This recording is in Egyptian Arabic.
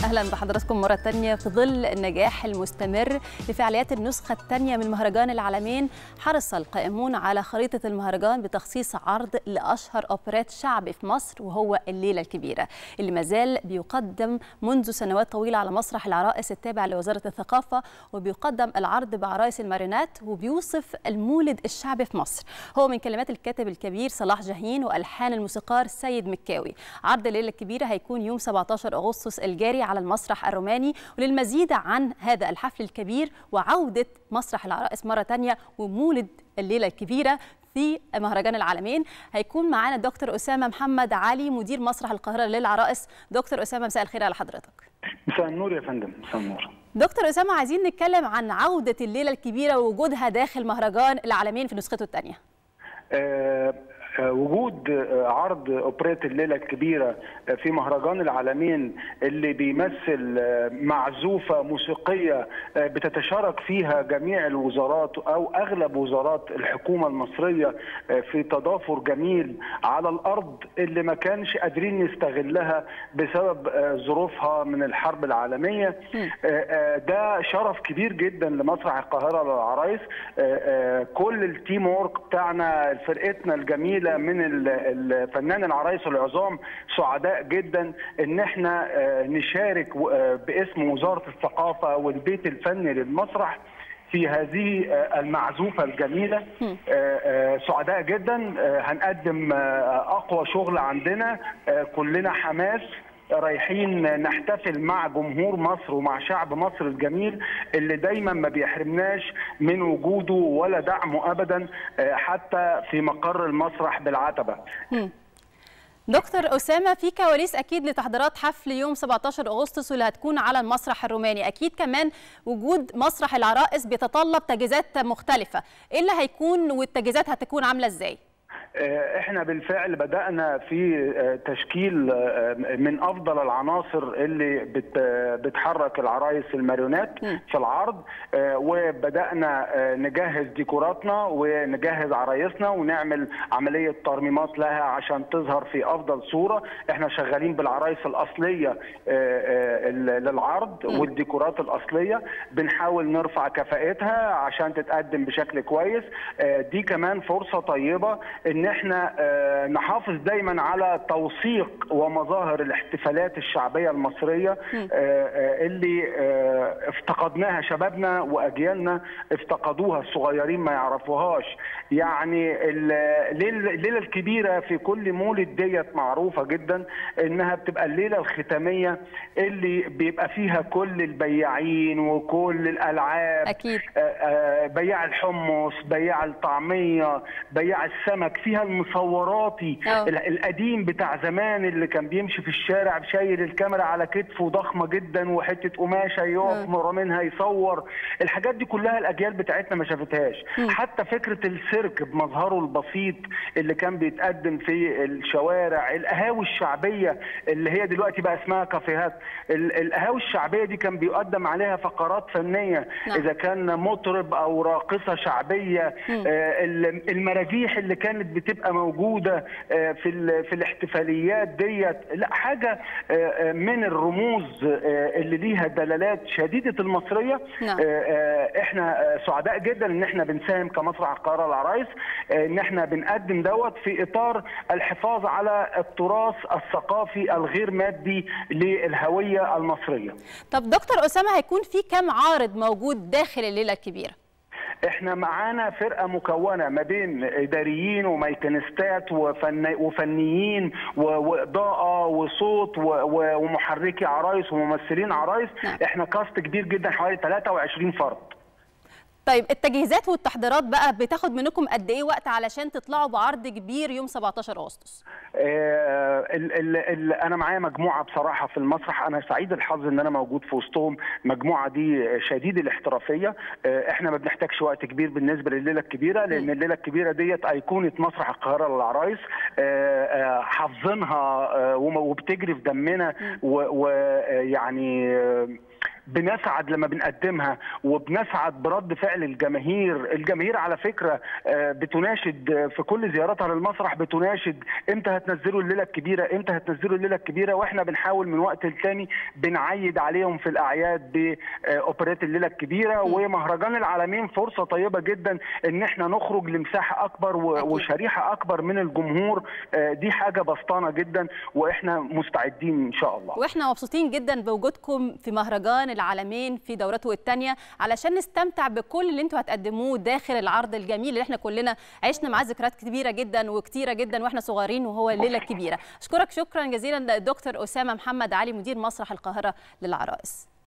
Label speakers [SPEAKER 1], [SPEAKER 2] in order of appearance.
[SPEAKER 1] اهلا بحضراتكم مره تانية في ظل النجاح المستمر لفعاليات النسخه الثانيه من مهرجان العالمين حرص القائمون على خريطه المهرجان بتخصيص عرض لاشهر اوبرات شعبي في مصر وهو الليله الكبيره اللي مازال بيقدم منذ سنوات طويله على مسرح العرائس التابع لوزاره الثقافه وبيقدم العرض بعرايس الماريونات وبيوصف المولد الشعبي في مصر هو من كلمات الكاتب الكبير صلاح جاهين والحان الموسيقار سيد مكاوي عرض الليله الكبيره هيكون يوم 17 اغسطس الجاري على المسرح الروماني وللمزيد عن هذا الحفل الكبير وعوده مسرح العرائس مره ثانيه ومولد الليله الكبيره في مهرجان العالمين هيكون معانا دكتور اسامه محمد علي مدير مسرح القاهره للعرائس دكتور اسامه مساء الخير على حضرتك
[SPEAKER 2] مساء النور يا فندم مساء النور
[SPEAKER 1] دكتور اسامه عايزين نتكلم عن عوده الليله الكبيره ووجودها داخل مهرجان العالمين في نسخته الثانيه
[SPEAKER 2] آه وجود عرض اوبريت الليله الكبيره في مهرجان العالمين اللي بيمثل معزوفه موسيقيه بتتشارك فيها جميع الوزارات او اغلب وزارات الحكومه المصريه في تضافر جميل على الارض اللي ما كانش قادرين نستغلها بسبب ظروفها من الحرب العالميه ده شرف كبير جدا لمسرح القاهره للعرايس كل التيم وورك بتاعنا فرقتنا الجميله من الفنان العرايس العظام سعداء جدا ان احنا نشارك باسم وزاره الثقافه والبيت الفني للمسرح في هذه المعزوفة الجميلة سعداء جدا هنقدم أقوى شغل عندنا كلنا حماس رايحين نحتفل مع جمهور مصر ومع شعب مصر الجميل اللي دايما ما بيحرمناش من وجوده ولا دعمه ابدا حتى في مقر المسرح بالعتبه.
[SPEAKER 1] دكتور أسامة في كواليس أكيد لتحضيرات حفل يوم 17 أغسطس واللي هتكون على المسرح الروماني أكيد كمان وجود مسرح العرائس بيتطلب تجهيزات مختلفة إيه اللي هيكون والتجهيزات هتكون عاملة إزاي؟
[SPEAKER 2] احنا بالفعل بدانا في تشكيل من افضل العناصر اللي بتحرك العرايس الماريونات في العرض وبدانا نجهز ديكوراتنا ونجهز عرايسنا ونعمل عمليه ترميمات لها عشان تظهر في افضل صوره احنا شغالين بالعرايس الاصليه للعرض والديكورات الاصليه بنحاول نرفع كفاءتها عشان تتقدم بشكل كويس دي كمان فرصه طيبه ان احنا نحافظ دايما على توثيق ومظاهر الاحتفالات الشعبيه المصريه اللي افتقدناها شبابنا واجيالنا افتقدوها الصغيرين ما يعرفوهاش يعني الليله الكبيره في كل مولد ديت معروفه جدا انها بتبقى الليله الختاميه اللي بيبقى فيها كل البياعين وكل الالعاب
[SPEAKER 1] اكيد
[SPEAKER 2] بياع الحمص بياع الطعميه بياع السمك فيها المصوراتي
[SPEAKER 1] أوه.
[SPEAKER 2] القديم بتاع زمان اللي كان بيمشي في الشارع شايل الكاميرا على كتفه ضخمه جدا وحته قماشه يقف مرة منها يصور الحاجات دي كلها الاجيال بتاعتنا ما شافتهاش
[SPEAKER 1] م.
[SPEAKER 2] حتى فكره السيرك بمظهره البسيط اللي كان بيتقدم في الشوارع القهاوي الشعبيه اللي هي دلوقتي بقى اسمها كافيهات القهاوي الشعبيه دي كان بيقدم عليها فقرات فنيه
[SPEAKER 1] نعم.
[SPEAKER 2] اذا كان مطرب او راقصه شعبيه
[SPEAKER 1] م.
[SPEAKER 2] المراجيح اللي كانت بتبقى موجوده في في الاحتفاليات ديت لا حاجه من الرموز اللي ليها دلالات شديده المصريه
[SPEAKER 1] نعم.
[SPEAKER 2] احنا سعداء جدا ان احنا بنساهم كمسرح القاهره العرايس ان احنا بنقدم دوت في اطار الحفاظ على التراث الثقافي الغير مادي للهويه المصريه.
[SPEAKER 1] طب دكتور اسامه هيكون في كم عارض موجود داخل الليله الكبيره؟
[SPEAKER 2] احنا معانا فرقه مكونه ما بين اداريين وميكانيستات وفني وفنيين واضاءه وصوت ومحركي عرايس وممثلين عرايس
[SPEAKER 1] نعم.
[SPEAKER 2] احنا كاست كبير جدا حوالي 23 فرد
[SPEAKER 1] طيب التجهيزات والتحضيرات بقى بتاخد منكم قد ايه وقت علشان تطلعوا بعرض كبير يوم 17 اغسطس؟
[SPEAKER 2] آه ال ال ال انا معايا مجموعه بصراحه في المسرح انا سعيد الحظ ان انا موجود في وسطهم المجموعه دي شديد الاحترافيه آه احنا ما بنحتاجش وقت كبير بالنسبه لليله الكبيره لان الليله الكبيره ديت ايقونه مسرح القاهره للعرايس آه حافظينها وبتجري في دمنا ويعني بنسعد لما بنقدمها وبنسعد برد فعل الجماهير الجماهير على فكره بتناشد في كل زياراتها للمسرح بتناشد امتى هتنزلوا الليله الكبيره امتى هتنزلوا الليله الكبيره واحنا بنحاول من وقت للتاني بنعيد عليهم في الاعياد باوبريت الليله الكبيره ومهرجان العالمين فرصه طيبه جدا ان احنا نخرج لمساحه اكبر وشريحه اكبر من الجمهور دي حاجه بسطانه جدا واحنا مستعدين ان شاء الله
[SPEAKER 1] واحنا مبسوطين جدا بوجودكم في مهرجان العالمين في دورته الثانيه علشان نستمتع بكل اللي انتوا هتقدموه داخل العرض الجميل اللي احنا كلنا عشنا معاه ذكريات كبيره جدا وكتيره جدا واحنا صغيرين وهو الليله الكبيره اشكرك شكرا جزيلا الدكتور اسامه محمد علي مدير مسرح القاهره للعرائس